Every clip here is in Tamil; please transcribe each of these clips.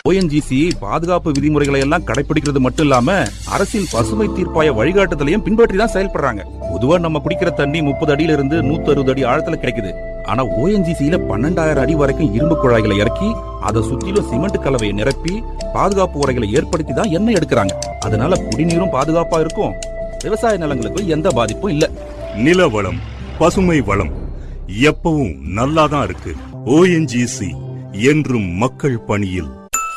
ஓஎன்ஜிசி பாதுகாப்பு விதிமுறைகளை எல்லாம் கடைபிடிக்கிறது மட்டும் இல்லாம அரசின் பசுமை தீர்ப்பாய வழிகாட்டுதலையும் பின்பற்றி தான் செயல்படுறாங்க பொதுவா நம்ம குடிக்கிற தண்ணி முப்பது அடியில இருந்து நூத்தி அறுபது அடி ஆழத்துல கிடைக்குது ஆனா ஓஎன்ஜிசியில பன்னெண்டாயிரம் அடி வரைக்கும் இரும்பு குழாய்களை இறக்கி அதை சுத்திலும் சிமெண்ட் கலவையை நிரப்பி பாதுகாப்பு உரைகளை ஏற்படுத்தி தான் எண்ணெய் எடுக்கிறாங்க அதனால குடிநீரும் பாதுகாப்பா இருக்கும் விவசாய நிலங்களுக்கு எந்த பாதிப்பும் இல்ல நில வளம் பசுமை வளம் எப்பவும் நல்லாதான் இருக்கு ஓஎன்ஜிசி என்றும் மக்கள் பணியில்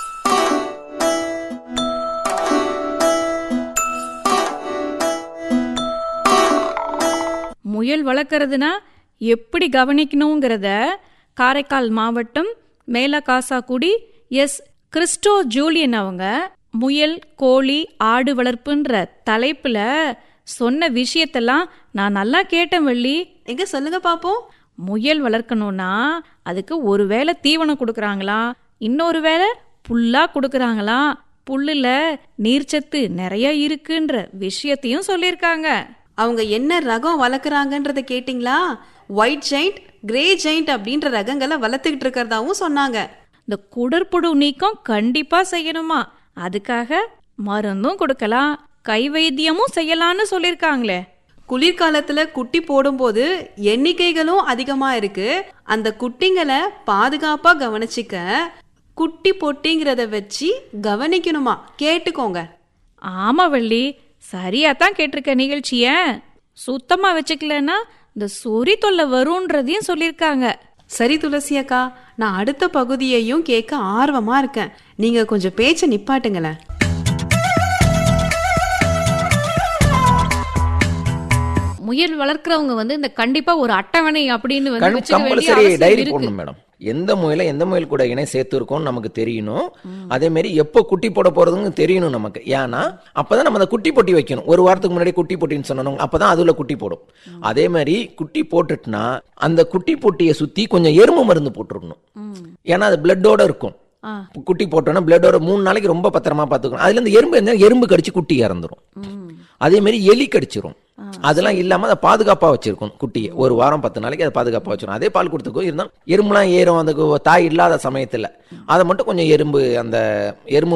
முயல் வளர்க்கறதுனா எப்படி கவனிக்கணுங்கிறத காரைக்கால் மாவட்டம் மேலகாசாக்குடி எஸ் கிறிஸ்டோ ஜூலியன் அவங்க முயல் கோழி ஆடு வளர்ப்புன்ற தலைப்புல சொன்ன விஷயத்தெல்லாம் நான் நல்லா கேட்டேன் வள்ளி எங்க சொல்லுங்க பாப்போம் முயல் வளர்க்கணும்னா அதுக்கு ஒரு வேளை தீவனம் கொடுக்கறாங்களா இன்னொரு வேளை புல்லா கொடுக்கறாங்களா புல்லுல நீர்ச்சத்து நிறைய இருக்குன்ற விஷயத்தையும் சொல்லியிருக்காங்க அவங்க என்ன ரகம் வளர்க்குறாங்கன்றத கேட்டிங்களா ஒயிட் ஜெயிண்ட் கிரே ஜெயிண்ட் அப்படின்ற ரகங்களை வளர்த்துக்கிட்டு இருக்கிறதாவும் சொன்னாங்க இந்த குடற்புழு நீக்கம் கண்டிப்பா செய்யணுமா அதுக்காக மருந்தும் கொடுக்கலாம் கை வைத்தியமும் செய்யலாம்னு சொல்லியிருக்காங்களே குளிர்காலத்துல குட்டி போடும்போது எண்ணிக்கைகளும் அதிகமா இருக்கு அந்த குட்டிங்களை பாதுகாப்பா கவனிச்சிக்க குட்டி பொட்டிங்கிறத வச்சு கவனிக்கணுமா கேட்டுக்கோங்க ஆமா வள்ளி சரியா தான் கேட்டிருக்க நிகழ்ச்சிய சுத்தமா வச்சுக்கலன்னா இந்த சொறி தொல்லை வரும்ன்றதையும் சொல்லியிருக்காங்க சரி துளசி அக்கா நான் அடுத்த பகுதியையும் கேட்க ஆர்வமா இருக்கேன் நீங்க கொஞ்சம் பேச்ச நிப்பாட்டுங்களேன் முயல் வளர்க்குறவங்க வந்து இந்த கண்டிப்பா ஒரு அட்டவணை அப்படின்னு வந்து வச்சுக்க வேண்டிய கம்பல்சரி அவசியம் டைரி இருக்கு போடணும் மேடம் எந்த முயலை எந்த முயல் கூட இணை சேர்த்து இருக்கோம்னு நமக்கு தெரியணும் அதே மாதிரி எப்போ குட்டி போட போறதுன்னு தெரியணும் நமக்கு ஏன்னா அப்பதான் நம்ம அந்த குட்டி பொட்டி வைக்கணும் ஒரு வாரத்துக்கு முன்னாடி குட்டி பொட்டின்னு சொன்னோம் அப்பதான் அதுல குட்டி போடும் அதே மாதிரி குட்டி போட்டுட்டுனா அந்த குட்டி பொட்டியை சுத்தி கொஞ்சம் எறும்பு மருந்து போட்டுருக்கணும் ஏன்னா அது பிளட்டோட இருக்கும் ஆ. குட்டி போட்டோன்னா பிளட்டோட மூணு நாளைக்கு ரொம்ப பத்திரமா பார்த்துக்கணும் அதுல இருந்து எறும்பு இருந்தா எறும்பு கடிச்சு குட்டி இறந்துரும் அதே மாதிரி எலி கடிச்சிரும் அதெல்லாம் இல்லாம அதை பாதுகாப்பா வச்சிருக்கணும் குட்டியை ஒரு வாரம் பத்து நாளைக்கு அதை பாதுகாப்பா வச்சிருக்கணும் அதே பால் கொடுத்துக்கும் இருந்தாலும் எறும்புலாம் ஏறும் அந்த கு- தாய் இல்லாத சமயத்துல அதை மட்டும் கொஞ்சம் எறும்பு அந்த எறும்பு